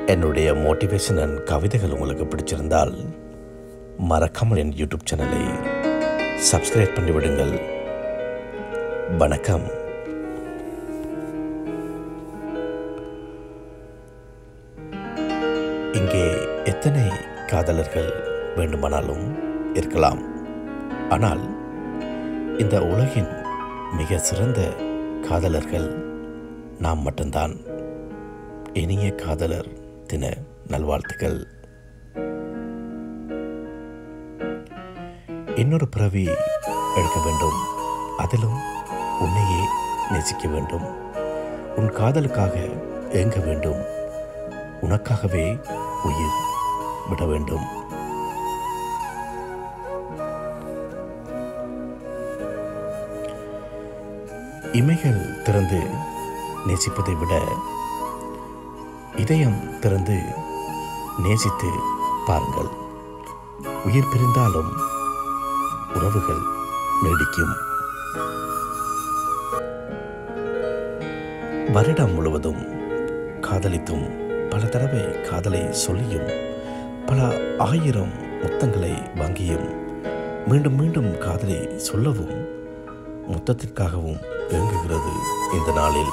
என்னுடைய motivation and கவிதைகள் உங்களுக்கு பிடிச்சிருந்தால் மறக்காமல் என் யூடியூப் சேனலை சப்ஸ்கிரைப் பண்ணிவிடுங்கள் வணக்கம் இங்கே எத்தனை காதலர்கள் வேண்டுமானாலும் இருக்கலாம் ஆனால் இந்த உலகின் மிக சிறந்த காதலர்கள் நாம் மட்டும்தான் இனிய காதலர் தின நல்வாழ்த்துக்கள் இன்னொரு பிறவி எடுக்க வேண்டும் அதிலும் உன்னையே நேசிக்க வேண்டும் உன் காதலுக்காக ஏங்க வேண்டும் உனக்காகவே உயிர் விட வேண்டும் இமைகள் திறந்து நேசிப்பதை விட இதயம் திறந்து நேசித்து பாருங்கள் உயிர் பிரிந்தாலும் உறவுகள் நீடிக்கும் வருடம் முழுவதும் காதலித்தும் பல தடவை காதலை சொல்லியும் பல ஆயிரம் முத்தங்களை வாங்கியும் மீண்டும் மீண்டும் காதலை சொல்லவும் முத்தத்திற்காகவும் இயங்குகிறது இந்த நாளில்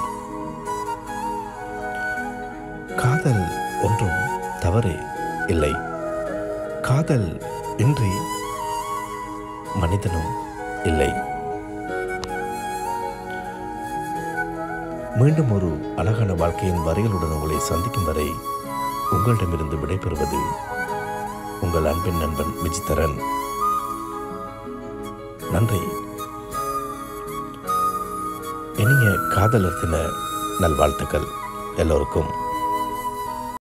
காதல் ஒன்றும் தவறு இல்லை காதல் இன்றி மனிதனும் இல்லை மீண்டும் ஒரு அழகான வாழ்க்கையின் வரிகளுடன் உங்களை சந்திக்கும் வரை உங்களிடமிருந்து விடைபெறுவது உங்கள் அன்பின் நண்பன் விஜித்தரன் நன்றி இனிய காதலர் தின நல்வாழ்த்துக்கள் எல்லோருக்கும்